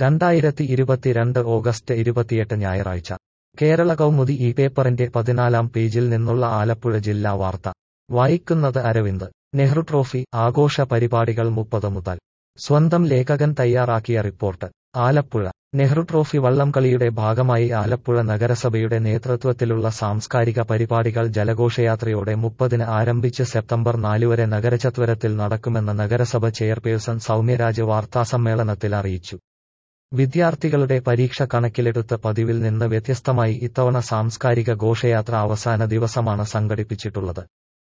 രണ്ടായിരത്തി ഇരുപത്തിരണ്ട് ഓഗസ്റ്റ് ഇരുപത്തിയെട്ട് ഞായറാഴ്ച കേരള കൗമുദി ഈ പേപ്പറിന്റെ പതിനാലാം പേജിൽ നിന്നുള്ള ആലപ്പുഴ ജില്ലാ വാർത്ത വായിക്കുന്നത് അരവിന്ദ് നെഹ്റു ട്രോഫി ആഘോഷ പരിപാടികൾ മുപ്പത് മുതൽ സ്വന്തം ലേഖകൻ തയ്യാറാക്കിയ റിപ്പോർട്ട് ആലപ്പുഴ നെഹ്റു ട്രോഫി വള്ളംകളിയുടെ ഭാഗമായി ആലപ്പുഴ നഗരസഭയുടെ നേതൃത്വത്തിലുള്ള സാംസ്കാരിക പരിപാടികൾ ജലഘോഷയാത്രയോടെ മുപ്പതിന് ആരംഭിച്ച് സെപ്റ്റംബർ നാല് വരെ നഗരചത്വരത്തിൽ നടക്കുമെന്ന് നഗരസഭ ചെയർപേഴ്സൺ സൗമ്യരാജ് വാർത്താസമ്മേളനത്തിൽ അറിയിച്ചു വിദ്യാർത്ഥികളുടെ പരീക്ഷ കണക്കിലെടുത്ത് പതിവിൽ നിന്ന് വ്യത്യസ്തമായി ഇത്തവണ സാംസ്കാരിക ഘോഷയാത്ര അവസാന ദിവസമാണ് സംഘടിപ്പിച്ചിട്ടുള്ളത്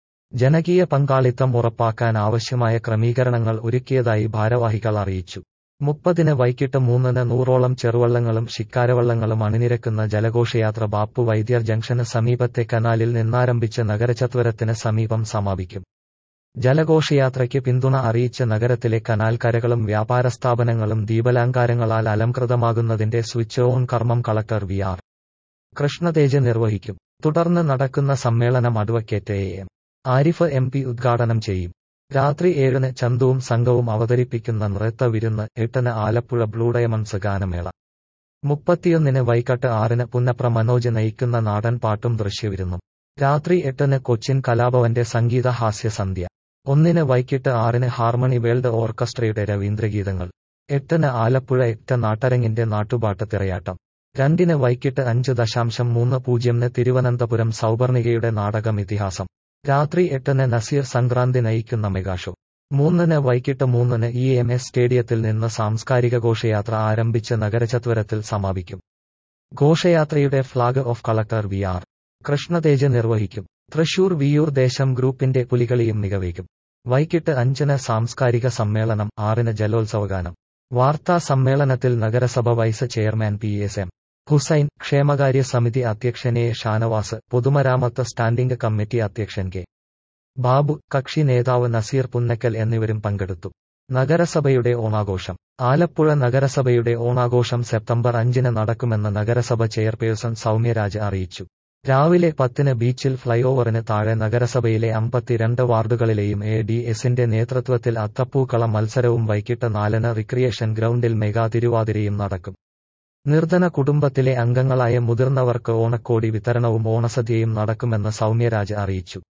ജനകീയ പങ്കാളിത്തം ഉറപ്പാക്കാൻ ആവശ്യമായ ക്രമീകരണങ്ങൾ ഒരുക്കിയതായി ഭാരവാഹികൾ അറിയിച്ചു മുപ്പതിന് വൈകിട്ട് മൂന്നിന് നൂറോളം ചെറുവള്ളങ്ങളും ശിക്കാരവള്ളങ്ങളും അണിനിരക്കുന്ന ജലഘോഷയാത്ര ബാപ്പു വൈദ്യർ ജംഗ്ഷന് സമീപത്തെ കനാലിൽ നിന്നാരംഭിച്ച് നഗരചത്വരത്തിന് സമീപം സമാപിക്കും ജലഘോഷയാത്രയ്ക്ക് പിന്തുണ അറിയിച്ച് നഗരത്തിലെ കനാൽ കരകളും വ്യാപാര സ്ഥാപനങ്ങളും ദീപലാങ്കാരങ്ങളാൽ അലംകൃതമാകുന്നതിന്റെ സ്വിച്ച് ഓൺ കർമ്മം കളക്ടർ വി ആർ കൃഷ്ണതേജ് നിർവഹിക്കും തുടർന്ന് നടക്കുന്ന സമ്മേളനം advocate A M Arif M P ഉദ്ഘാടനം ചെയ്യും രാത്രി ഏഴിന് ചന്തുവും സംഘവും അവതരിപ്പിക്കുന്ന നൃത്ത വിരുന്ന് എട്ടിന് ആലപ്പുഴ ബ്ലൂ ഡയമണ്ട്സ് ഗാനമേള മുപ്പത്തിയൊന്നിന് വൈകട്ട് ആറിന് പുന്നപ്ര മനോജ് നയിക്കുന്ന നാടൻ പാട്ടും ദൃശ്യവിരുന്നും രാത്രി എട്ടിന് കൊച്ചിൻ കലാഭവന്റെ സംഗീത ഹാസ്യ സന്ധ്യ ഒന്നിന് വൈകിട്ട് ആറിന് ഹാർമണി വേൾഡ് ഓർക്കസ്ട്രയുടെ രവീന്ദ്രഗീതങ്ങൾ എട്ടിന് ആലപ്പുഴ എട്ട് നാട്ടരങ്ങിന്റെ നാട്ടുപാട്ട് തിറയാട്ടം രണ്ടിന് വൈകിട്ട് അഞ്ച് ദശാംശം മൂന്ന് പൂജ്യമിന് തിരുവനന്തപുരം സൗപർണികയുടെ നാടകം ഇതിഹാസം രാത്രി എട്ടിന് നസീർ സംക്രാന്തി നയിക്കുന്ന മെഗാഷോ മൂന്നിന് വൈകിട്ട് മൂന്നിന് ഇ എം എസ് സ്റ്റേഡിയത്തിൽ നിന്ന് സാംസ്കാരിക ഘോഷയാത്ര ആരംഭിച്ച് നഗരചത്വരത്തിൽ സമാപിക്കും ഘോഷയാത്രയുടെ flag off collector V R Krishnateja നിർവഹിക്കും തൃശൂർ വിയൂർ ദേശം ഗ്രൂപ്പിന്റെ പുലികളിയും മികവേകും വൈകിട്ട് അഞ്ചിന് സാംസ്കാരിക സമ്മേളനം ആറിന് ജലോത്സവഗാനം വാർത്താ സമ്മേളനത്തിൽ നഗരസഭ vice chairman P S M Hussain ക്ഷേമകാര്യ സമിതി അധ്യക്ഷൻ എ ഷാനവാസ് പൊതുമരാമത്ത് സ്റ്റാൻഡിംഗ് കമ്മിറ്റി അധ്യക്ഷൻ കെ ബാബു കക്ഷി നേതാവ് നസീർ പുന്നക്കൽ എന്നിവരും പങ്കെടുത്തു നഗരസഭയുടെ ഓണാഘോഷം ആലപ്പുഴ നഗരസഭയുടെ ഓണാഘോഷം സെപ്റ്റംബർ അഞ്ചിന് നടക്കുമെന്ന് നഗരസഭ ചെയർപേഴ്സൺ സൗമ്യരാജ് അറിയിച്ചു രാവിലെ പത്തിന് ബീച്ചിൽ ഫ്ലൈഓവറിന് താഴെ നഗരസഭയിലെ അമ്പത്തിരണ്ട് വാർഡുകളിലെയും എ ഡി എസിന്റെ നേതൃത്വത്തിൽ അത്തപ്പൂക്കള മത്സരവും വൈകിട്ട് നാലിന് റിക്രിയേഷൻ ഗ്രൗണ്ടിൽ മെഗാ തിരുവാതിരയും നടക്കും നിർധന കുടുംബത്തിലെ അംഗങ്ങളായ മുതിർന്നവർക്ക് ഓണക്കോടി വിതരണവും ഓണസദ്യയും നടക്കുമെന്ന് സൗമ്യരാജ് അറിയിച്ചു